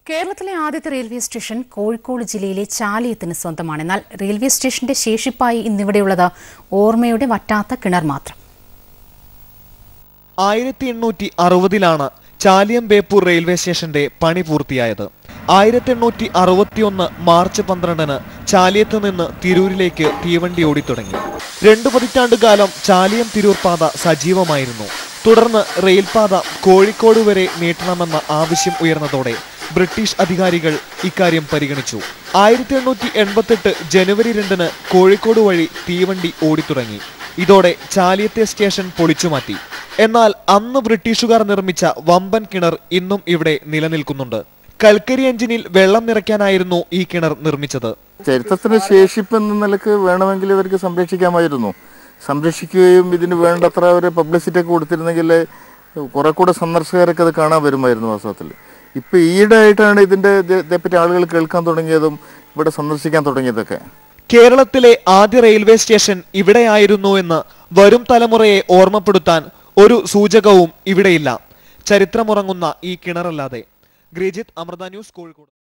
കേരളത്തിലെ ആദ്യത്തെ railway station Kozhikode ജില്ലയിലെ ചാലിയത്തിന് സ്വന്തമാണ് എന്നാൽ റെയിൽവേ സ്റ്റേഷന്റെ ശേഷിപ്പായി ഇന്നിവിടെയുള്ളത് ഓർമ്മയുടെ വറ്റാത്ത കിണർ മാത്രം ആയിരത്തി എണ്ണൂറ്റി അറുപതിലാണ് ചാലിയം ബേപ്പൂർ റെയിൽവേ സ്റ്റേഷന്റെ പണി പൂർത്തിയായത് ആയിരത്തി എണ്ണൂറ്റി അറുപത്തിയൊന്ന് മാർച്ച് പന്ത്രണ്ടിന് ചാലിയത്ത് നിന്ന് തിരൂരിലേക്ക് തീവണ്ടി ഓടിത്തുടങ്ങി രണ്ടു പതിറ്റാണ്ട് കാലം ചാലിയം തിരൂർ പാത സജീവമായിരുന്നു തുടർന്ന് റെയിൽപാത കോഴിക്കോട് വരെ നീട്ടണമെന്ന ആവശ്യം ഉയർന്നതോടെ ബ്രിട്ടീഷ് അധികാരികൾ ഇക്കാര്യം പരിഗണിച്ചു ആയിരത്തി എണ്ണൂറ്റി എൺപത്തെട്ട് ജനുവരി രണ്ടിന് കോഴിക്കോട് വഴി തീവണ്ടി ഓടിത്തുടങ്ങി ഇതോടെ ചാലിയത്തെ സ്റ്റേഷൻ പൊളിച്ചുമാറ്റി എന്നാൽ അന്ന് ബ്രിട്ടീഷുകാർ നിർമ്മിച്ച വമ്പൻ കിണർ ഇന്നും ഇവിടെ നിലനിൽക്കുന്നുണ്ട് കൽക്കരി എഞ്ചിനിൽ വെള്ളം നിറയ്ക്കാനായിരുന്നു ഈ കിണർ നിർമ്മിച്ചത് ചരിത്രത്തിന് ശേഷിപ്പ് എന്ന നിലക്ക് വേണമെങ്കിൽ ഇവർക്ക് സംരക്ഷിക്കാമായിരുന്നു സംരക്ഷിക്കുകയും ഇതിന് വേണ്ടത്ര ഒരു പബ്ലിസിറ്റി ഒക്കെ കൊടുത്തിരുന്നെങ്കിൽ കുറെ കൂടെ സന്ദർശകരൊക്കെ അത് കാണാൻ വരുമായിരുന്നു വാസ്തവത്തിൽ ഇപ്പൊ ഈയിടെ ആയിട്ടാണ് ഇതിന്റെ ഇത്- ഇതേപ്പറ്റി ആളുകൾ കേൾക്കാൻ തുടങ്ങിയതും ഇവിടെ സന്ദർശിക്കാൻ തുടങ്ങിയതൊക്കെ കേരളത്തിലെ ആദ്യ റെയിൽവേ സ്റ്റേഷൻ ഇവിടെയായിരുന്നു എന്ന് വരും തലമുറയെ ഓർമ്മപ്പെടുത്താൻ ഒരു സൂചകവും ഇവിടെയില്ല ചരിത്രമുറങ്ങുന്ന ഈ കിണറല്ലാതെ ഗ്രീജിത്ത് അമൃത ന്യൂസ് കോഴിക്കോട്